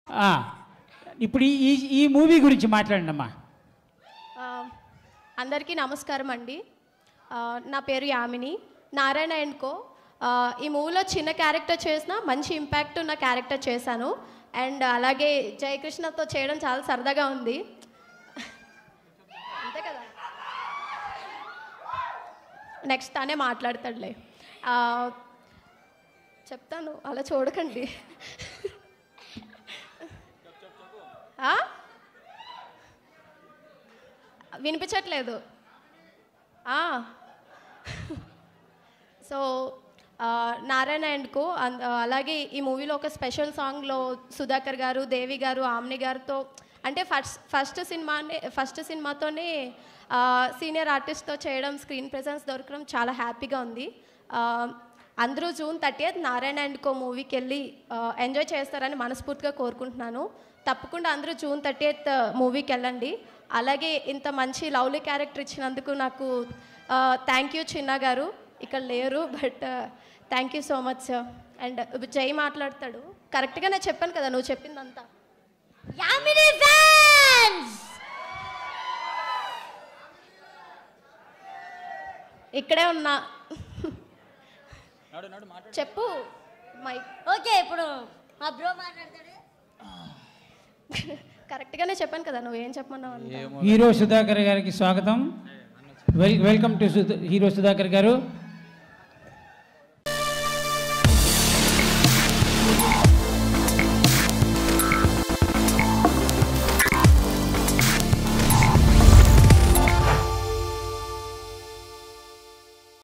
ఆ, ఇప్పుడు ఈ- ఈ ఈ మూవీ గురించి మాట్లాడండి అమ్మా ఆ, అందరికీ నమస్కారం అండి ఆ, నా పేరు యామిని నారాయణ అండ్ కో ఆ, ఈ మూవీలో చిన్న క్యారెక్టర్ చేసిన మంచి ఇంపాక్ట్ ఉన్న క్యారెక్టర్ చేశాను అండ్ అలాగే జయకృష్ణతో చేయడం చాలా సరదాగా ఉంది అంతే కదా నెక్స్ట్ తానే మాట్లాడతాడులే ఆ, చెప్తాను అలా చూడకండి ఆ? వినిపించట్లేదు ఆ. సో ఆ, నారాయణ అండ్కు అన్- అలాగే ఈ మూవీలో ఒక స్పెషల్ సాంగ్లో సుధాకర్ గారు దేవి గారు ఆమ్ని గారితో అంటే ఫస్ట్ ఫస్ట్ సినిమానే ఫస్ట్ సినిమాతోనే ఆ, సీనియర్ ఆర్టిస్ట్తో చేయడం స్క్రీన్ ప్రెజెన్స్ దొరకడం చాలా హ్యాపీగా ఉంది ఆ, అందరూ June thirtieth Narayana and co మూవీకి వెళ్ళి ఆ, ఎంజాయ్ చేస్తారని మనస్ఫూర్తిగా కోరుకుంటున్నాను తప్పకుండా అందరూ జూన్ థర్టీయత్ మూవీకి వెళ్ళండి అలాగే ఇంత మంచి లవ్లీ క్యారెక్టర్ ఇచ్చినందుకు నాకు థ్యాంక్ యూ చిన్న గారు ఇక్కడ లేరు but thank you so much sir and Jai మాట్లాడతాడు కరెక్ట్గా నేను చెప్పాను కదా నువ్వు చెప్పిందంతా యామిని ఫ్యాన్స్ ఇక్కడే ఉన్నా చెప్పు మైక్ ఓకే ఇప్పుడు మా బ్రో మాట్లాడతాడు కరెక్ట్గానే చెప్పాను కదా నువ్వేం చెప్పమన్నావు అంతా. హీరో సుధాకర్ గారికి స్వాగతం well welcome to Sudha- hero Sudhakar గారు